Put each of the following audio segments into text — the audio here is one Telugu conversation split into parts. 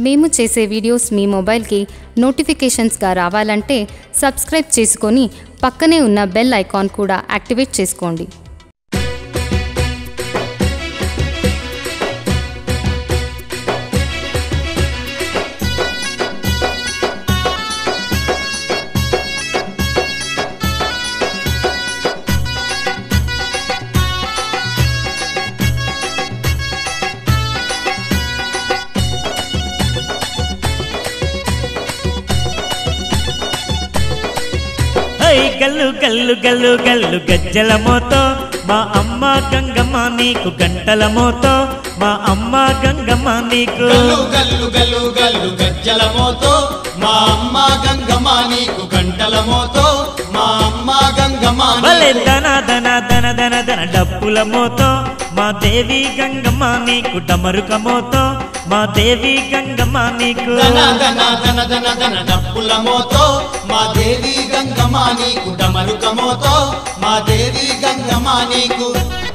మేము చేసే వీడియోస్ మీ మొబైల్కి నోటిఫికేషన్స్గా రావాలంటే సబ్స్క్రైబ్ చేసుకొని పక్కనే ఉన్న బెల్ ఐకాన్ కూడా యాక్టివేట్ చేసుకోండి హై గల్లు గల్లు గల్లు గల్లు గజ్జల మోతో మా అమ్మ గంగమ్మ నీకు గంటల మోతో మా అమ్మ గంగమ్మ నీకు గల్లు గల్లు గల్లు గల్లు గజ్జల మోతో మా అమ్మ గంగమ్మ నీకు గంటల మోతో మా అమ్మ గంగమ్మ భలే నీకు ధన ధన ధన ధన ధన డప్పుల మోతో మా దేవి గంగమ్మ నీకు డమరుక మోతో మా దేవి గంగమ్మ నీకు ధన ధన ధన ధన ధన డప్పుల మోతో మా దేవి గంగమ్మ నీకు డమరుక మోతో మా దేవి గంగమ్మ నీకు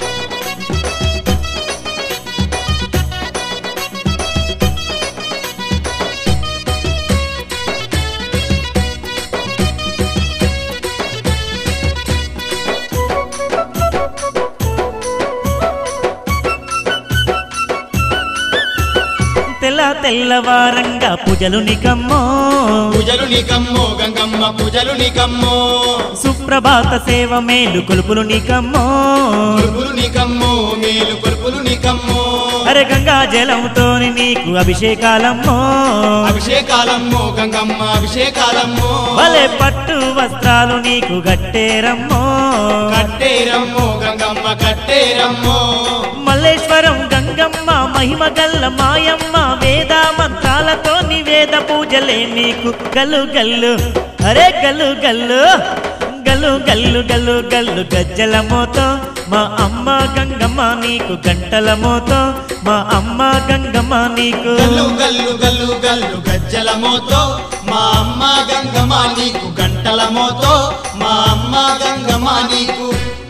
తెల్ల తెల్లవారంగా పూజలు నికమ్మో పూజలు నీకమ్మో గంగమ్మ పూజలు నీకమ్మో సుప్రభాత సేవ మేలు కొలుపులు నికమ్మో కొలుపులు నీకమ్మో మేలు కొలుపులు నీకమ్మో అరే గంగా జలంతోని నీకు అభిషేకాలమ్మో అభిషేకాలమ్మో గంగమ్మ అభిషేకాలమ్మో భలే పట్టు వస్త్రాలు నీకు గట్టేరమ్మో కట్టేరమ్మో గంగమ్మ కట్టేరమ్మో మల్లేశ్వరం గంగమ్మ మహిమ గల్ల మాయమ్మ వేద మంత్రాలతో నివేద పూజలే నీకు గల్లు గల్లు అరే గల్లు గల్లు గల్లు గల్లు గల్లు గల్లు గజ్జల మోతో మా అమ్మ గంగమ్మ నీకు గంటల మోతో మా అమ్మ గంగమ్మ నీకు గల్లు గల్లు గల్లు గల్లు గజ్జల మోతో మా అమ్మ గంగమ్మ నీకు గంటల మోతో మా అమ్మ గంగమ్మ నీకు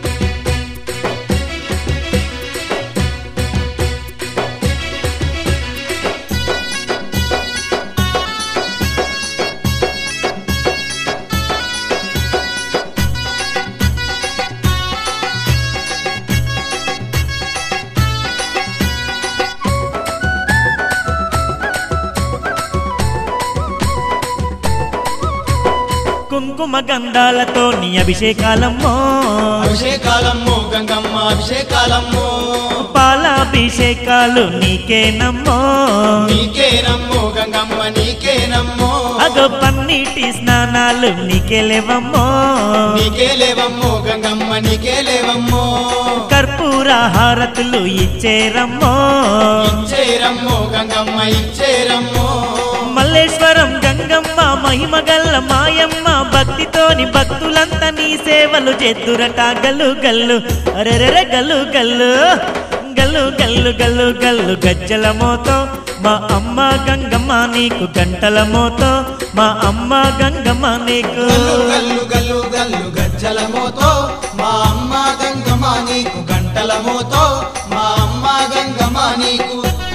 కుంకుమ గంధాలతో నీ అభిషేకాలమ్మో అభిషేకాలమ్మో గంగమ్మ అభిషేకాలమ్మో పాలాభిషేకాలు నీకేనమ్మో నీకేనమ్మో గంగమ్మ నీకేనమ్మో అగో పన్నీటి స్నానాలు నీకేలేవమ్మో నీకే లేవమ్మో గంగమ్మ నీకే లేవమ్మో కర్పూర హారతులు ఇచ్చేరమ్మో ఇచ్చేరమ్మో గంగమ్మ ఇచ్చేరమ్మో మల్లేశ్వరం గంగమ్మ మహిమ గల్ల మాయమ్మ భక్తితోని భక్తులంతా నీ సేవలు చేద్దురట గల్లు గల్లు అరెరెరె గల్లు గల్లు గల్లు గల్లు గల్లు గల్లు గజ్జల మోతో మా అమ్మ గంగమ్మ నీకు గంటల మోతో మా అమ్మ గంగమ్మ నీకు గల్లు గల్లు గల్లు గల్లు గజ్జల మోతో మా అమ్మ గంగమ్మ నీకు గంటల మోతో మా అమ్మ గంగమ్మ నీకు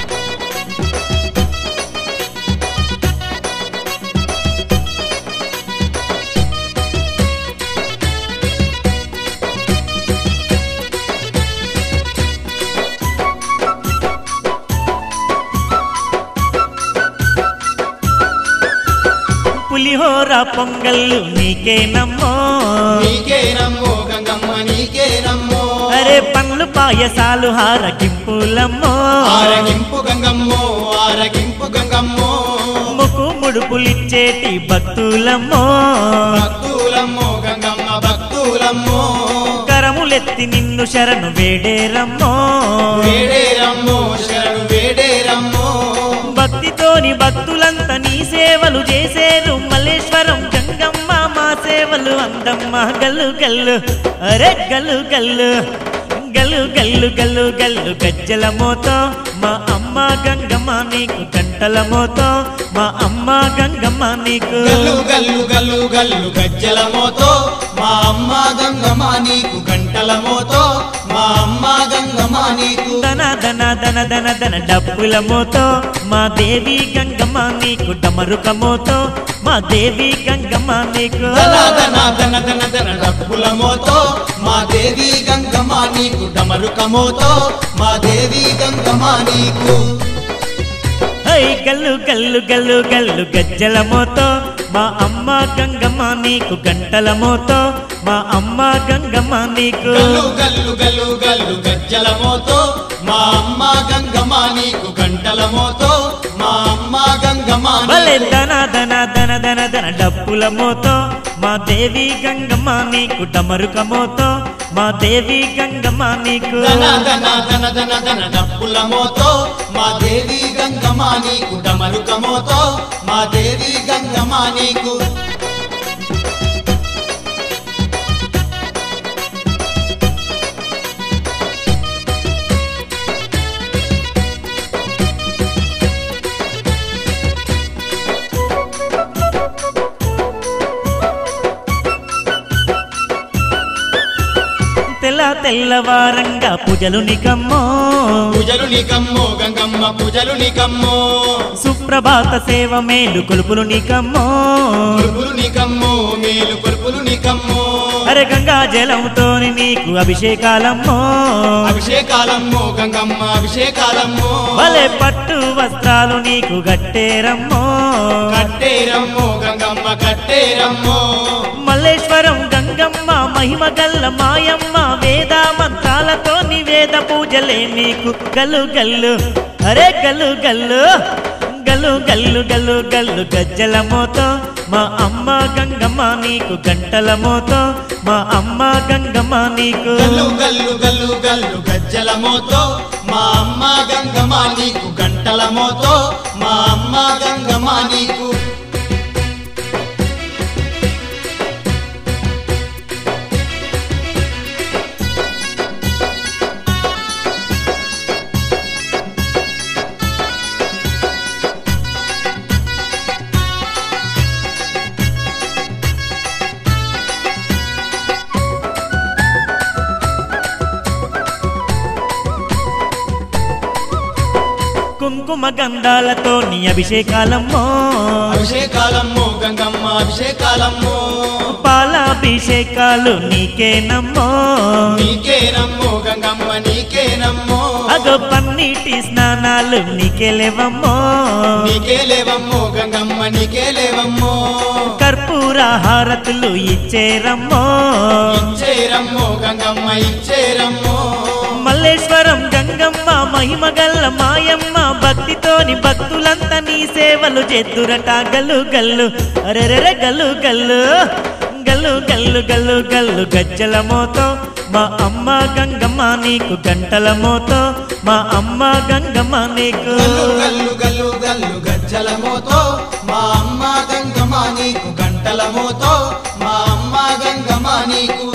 పులిహోర పొంగళ్ళు నీకేనమ్మో నీకేనమ్మో గంగమ్మ నీకేనమ్మో అరే పండ్లు పాయసాలు హారగింపులమ్మో ఆరగింపు గంగమ్మో ఆరగింపు గంగమ్మో ముక్కు ముడుపులిచ్చేటి భక్తులమ్మో భక్తులమ్మో గంగమ్మ భక్తులమ్మో కరములెత్తి నిన్ను శరణు వేడేరమ్మో వేడేరమ్మో శరణు వేడేరమ్మో భక్తితోని భక్తులంతా నీ సేవలు చేసేరు మల్లేశ్వరం గంగమ్మ మా సేవలు అందమ్మ గల్లు గల్లు అరే గల్లు గల్లు గల్లు గల్లు గల్లు గల్లు గజ్జల మోతో మా అమ్మ గంగమ్మ నీకు గంటల మోతో మా అమ్మ గంగమ్మ నీకు గల్లు గల్లు గల్లు గల్లు గజ్జల మోతో మా అమ్మ గంగమ్మ నీకు గంటల మోతో మా అమ్మ గంగమ్మ నీకు ధన ధన ధన ధన ధన డప్పుల మోతో మా దేవి గంగమ్మ నీకు డమరుక మోతో మా దేవి గంగమ్మ నీకు ధన ధన ధన ధన ధన డబ్బుల మోతో మా దేవి గంగమ్మ నీకు డమరుకమోతో మా దేవి గంగమ్మ నీకు హై గల్లు గల్లు గల్లు గల్లు గజ్జల మోతో మా అమ్మ గంగమ్మ నీకు గంటల మోతో మా అమ్మ గంగమ్మ నీకు గల్లు గల్లు గల్లు గల్లు గజ్జల మోతో మా అమ్మ గంగమ్మ నీకు గంటల మోతో మా అమ్మ గంగమ్మ భలే నీకు ధన ధన ధన ధన ధన డప్పుల మోతో మా దేవి గంగమ్మ నీకు డమరుక మోతో మా దేవి గంగమ్మ నీకు ధన ధన ధన ధన ధన డప్పుల మోతో మా దేవి గంగమ్మ నీకు డమరుకమోతో మా దేవి గంగమ్మ నీకు తెల్ల తెల్లవారంగా పూజలు నికమ్మో పూజలు నీకమ్మో గంగమ్మ పూజలు నీకమ్మో సుప్రభాత సేవ మేలు కొలుపులు నికమ్మో కొలుపులు నీకమ్మో మేలు కొలుపులు నీకమ్మో అరే గంగా జలంతోని నీకు అభిషేకాలమ్మో అభిషేకాలమ్మో గంగమ్మ అభిషేకాలమ్మో భలే పట్టు వస్త్రాలు నీకు గట్టేరమ్మో కట్టేరమ్మో గంగమ్మ కట్టేరమ్మో మల్లేశ్వరం గంగమ్మ మహిమ గల్ల మాయమ్మ వేద మంత్రాలతో నివేద పూజలే నీకు గల్లు గల్లు అరే గల్లు గల్లు గల్లు గల్లు గల్లు గల్లు గజ్జల మోతో మా అమ్మ గంగమ్మ నీకు గంటల మోతో మా అమ్మ గంగమ్మ నీకు గల్లు గల్లు గల్లు గల్లు గజ్జల మోతో మా అమ్మ గంగమ్మ నీకు గంటల మోతో మా అమ్మ గంగమ్మ నీకు కుంకుమ గంధాలతో నీ అభిషేకాలమ్మో అభిషేకాలమ్మో గంగమ్మ అభిషేకాలమ్మో పాలాభిషేకాలు నీకేనమ్మో నీకేనమ్మో గంగమ్మ నీకేనమ్మో అగో పన్నీటి స్నానాలు నీకెలేవమ్మో నీకే లేవమ్మో గంగమ్మ నీకే లేవమ్మో కర్పూర హారతులు ఇచ్చేరమ్మో ఇచ్చేరమ్మో గంగమ్మ ఇచ్చేరమ్మో మల్లేశ్వరం గంగమ్మ మహిమగల్ల మాయమ్మ భక్తితోని భక్తులంతా నీ సేవలు చేద్దురట గల్లు గల్లు అరెరెరె గల్లు గల్లు గల్లు గల్లు గల్లు గల్లు గజ్జల మోతో మా అమ్మ గంగమ్మ నీకు గంటల మోతో మా అమ్మ గంగమ్మ నీకు గల్లు గల్లు గల్లు గల్లు గజ్జల మోతో మా అమ్మ గంగమ్మ నీకు గంటల మోతో మా అమ్మ గంగమ్మ నీకు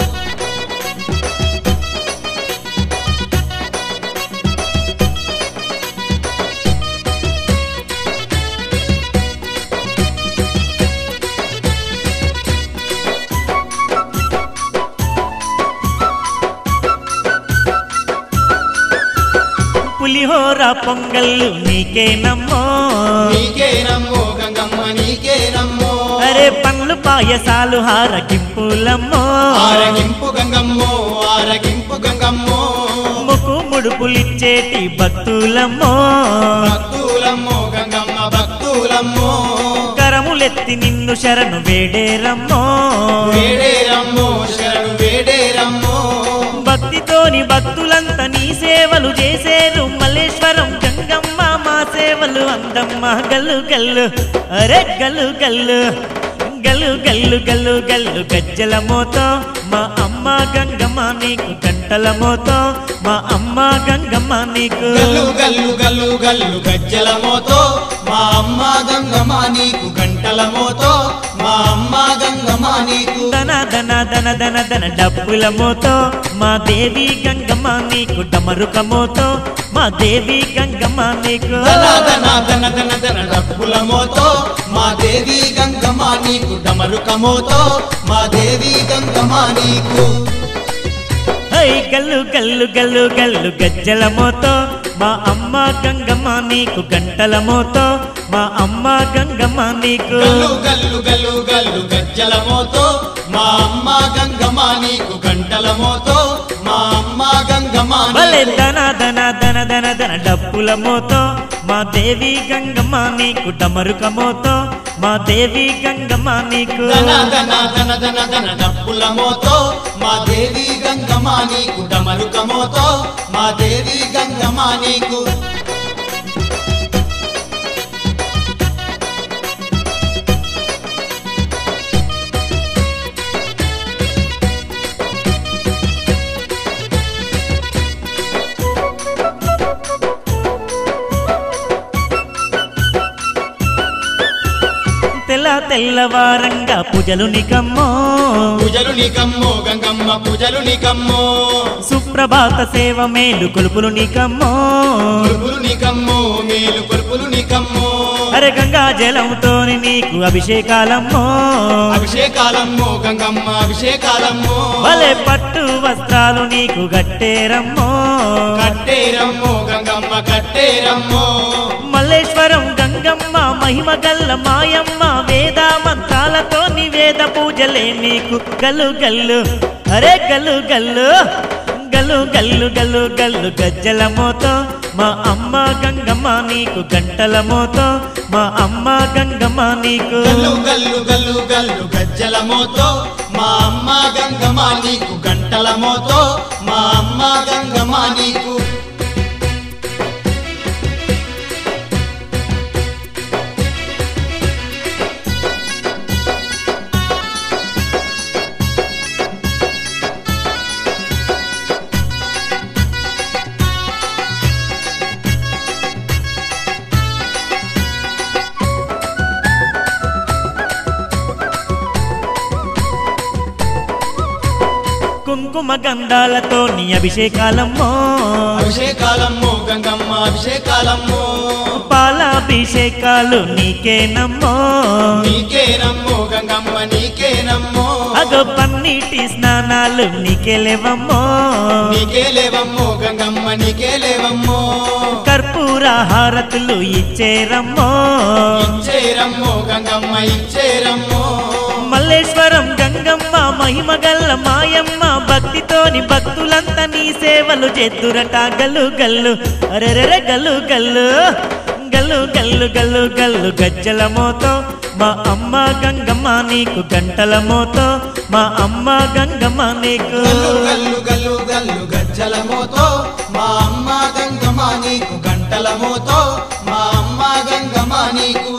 పులిహోర పొంగళ్ళు నీకేనమ్మో నీకేనమ్మో గంగమ్మ నీకేనమ్మో అరే పండ్లు పాయసాలు హారకింపులమ్మో ఆరగింపు గంగమ్మో ఆరగింపు గంగమ్మో ముక్కు ముడుపులిచ్చేటి భక్తులమ్మో భక్తులమ్మో గంగమ్మ భక్తులమ్మో కరములెత్తి నిన్ను శరణు వేడేరమ్మో వేడేరమ్మో శరణు వేడేరమ్మో భక్తితోని భక్తులంతా నీ సేవలు చేసేరు మల్లేశ్వరం గంగమ్మ మా సేవలు అందమ్మ గల్లు గల్లు అరే గల్లు గల్లు గల్లు గల్లు గల్లు గల్లు గజ్జల మోతో మా అమ్మ గంగమ్మ నీకు గంటల మోతో మా అమ్మ గంగమ్మ నీకు గల్లు గల్లు గల్లు గల్లు గజ్జల మోతో మా అమ్మ గంగమ్మ నీకు గంటల మోతో మా అమ్మ గంగమ్మ నీకు ధన ధన ధన ధన ధన డప్పుల మోతో మా దేవి గంగమ్మ నీకు డమరుక మోతో మా దేవి గంగమ్మ నీకు ధన ధన ధన ధన ధన డప్పుల మోతో మా దేవి గంగమ్మ నీకు డమరుక మోతో మా దేవి గంగమ్మ నీకు హై గల్లు గల్లు గల్లు గల్లు గజ్జల మోతో మా అమ్మ గంగమ్మ నీకు గంటల మోతో మా అమ్మ గంగమ్మ నీకు గల్లు గల్లు గల్లు గల్లు గజ్జల మోతో మా అమ్మ గంగమ్మ నీకు గంటల మోతో మా అమ్మ గంగమ్మ భలే నీకు ధన ధన ధన ధన ధన డప్పుల మోతో మా దేవి గంగమ్మ నీకు డమరుక మోతో మా దేవి గంగమ్మ నీకు ధన ధన ధన ధన ధన డప్పుల మోతో మా దేవి గంగమ్మ నీకు డమరుక మోతో మా దేవి గంగమ్మ నీకు తెల్ల తెల్లవారంగా పూజలు నికమ్మో పూజలు నీకమ్మో గంగమ్మ పూజలు నీకమ్మో సుప్రభాత సేవ మేలు కొలుపులు నికమ్మో కొలుపులు నీకమ్మో మేలు కొలుపులు నీకమ్మో అరే గంగా జలంతోని నీకు అభిషేకాలమ్మో అభిషేకాలమ్మో గంగమ్మ అభిషేకాలమ్మో భలే పట్టు వస్త్రాలు నీకు గట్టేరమ్మో కట్టేరమ్మో గంగమ్మ కట్టేరమ్మో మల్లేశ్వరం గంగమ్మ మహిమ గల్ల మాయమ్మ వేద మంత్రాలతో నివేద పూజలే నీకు గల్లు గల్లు అరే గల్లు గల్లు గల్లు గల్లు గల్లు గల్లు గజ్జల మోతో మా అమ్మ గంగమ్మ నీకు గంటల మోతో మా అమ్మ గంగమ్మ నీకు గల్లు గల్లు గల్లు గల్లు గజ్జల మోతో మా అమ్మ గంగమ్మ నీకు గంటల మోతో మా అమ్మ గంగమ్మ నీకు కుంకుమ గంధాలతో నీ అభిషేకాలమ్మో అభిషేకాలమ్మో గంగమ్మ అభిషేకాలమ్మో పాలాభిషేకాలు నీకేనమ్మో నీకేనమ్మో గంగమ్మ నీకేనమ్మో అగో పన్నీటి స్నానాలు నీకెలేవమ్మో నీకే లేవమ్మో గంగమ్మ నీకే లేవమ్మో కర్పూర హారతులు ఇచ్చేరమ్మో ఇచ్చేరమ్మో గంగమ్మ ఇచ్చేరమ్మో మల్లేశ్వరం గంగమ్మ మహిమగల్ల మాయమ్మ భక్తితోని భక్తులంతా నీ సేవలు చేద్దురట గల్లు గల్లు అరెరెరె గల్లు గల్లు గల్లు గల్లు గల్లు గల్లు గజ్జల మోతో మా అమ్మ గంగమ్మ నీకు గంటల మోతో మా అమ్మ గంగమ్మ నీకు గల్లు గల్లు గల్లు గల్లు గజ్జల మోతో మా అమ్మ గంగమ్మ నీకు గంటల మోతో మా అమ్మ గంగమ్మ నీకు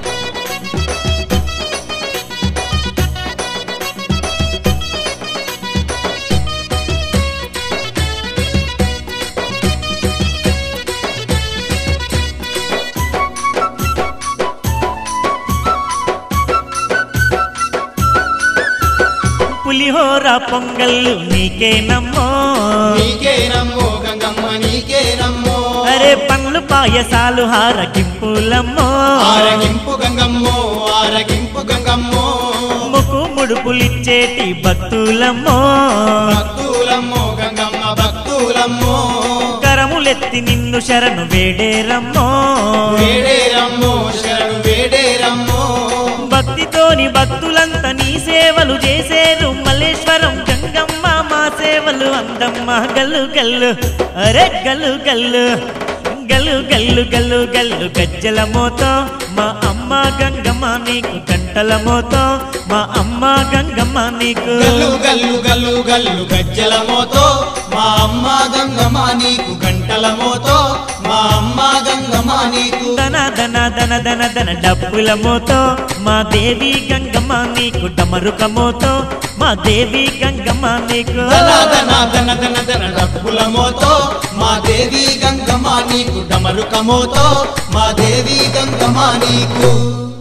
పులిహోర పొంగళ్ళు నీకేనమ్మో నీకేనమ్మో గంగమ్మ నీకేనమ్మో అరే పండ్లు పాయసాలు హారకింపులమ్మో ఆరగింపు గంగమ్మో ఆరగింపు గంగమ్మో ముక్కు ముడుపులిచ్చేటి భక్తులమ్మో భక్తులమ్మో గంగమ్మ భక్తులమ్మో కరములెత్తి నిన్ను శరణు వేడేరమ్మో వేడేరమ్మో శరణు వేడేరమ్మో భక్తితోని భక్తులంతా నీ సేవలు చేసేరు మల్లేశ్వరం గంగమ్మ మా సేవలు అందమ్మ గల్లు గల్లు అరే గల్లు గల్లు గల్లు గల్లు గల్లు గల్లు గజ్జల మోతో మా అమ్మ గంగమ్మ నీకు గంటల మోతో మా అమ్మ గంగమ్మ నీకు గల్లు గల్లు గల్లు గల్లు గజ్జల మోతో మా అమ్మ గంగమ్మ నీకు గంటల మోతో మా అమ్మ గంగమ్మ నీకు ధన ధన ధన ధన ధన డప్పుల మోతో మా దేవి గంగమ్మ నీకు డమరుక మోతో మా దేవి గంగమ్మ నీకు ధన ధన ధన ధన ధన డప్పుల మోతో మా దేవి గంగమ్మ నీకు డమరుక మోతో మా దేవి గంగమ్మ నీకు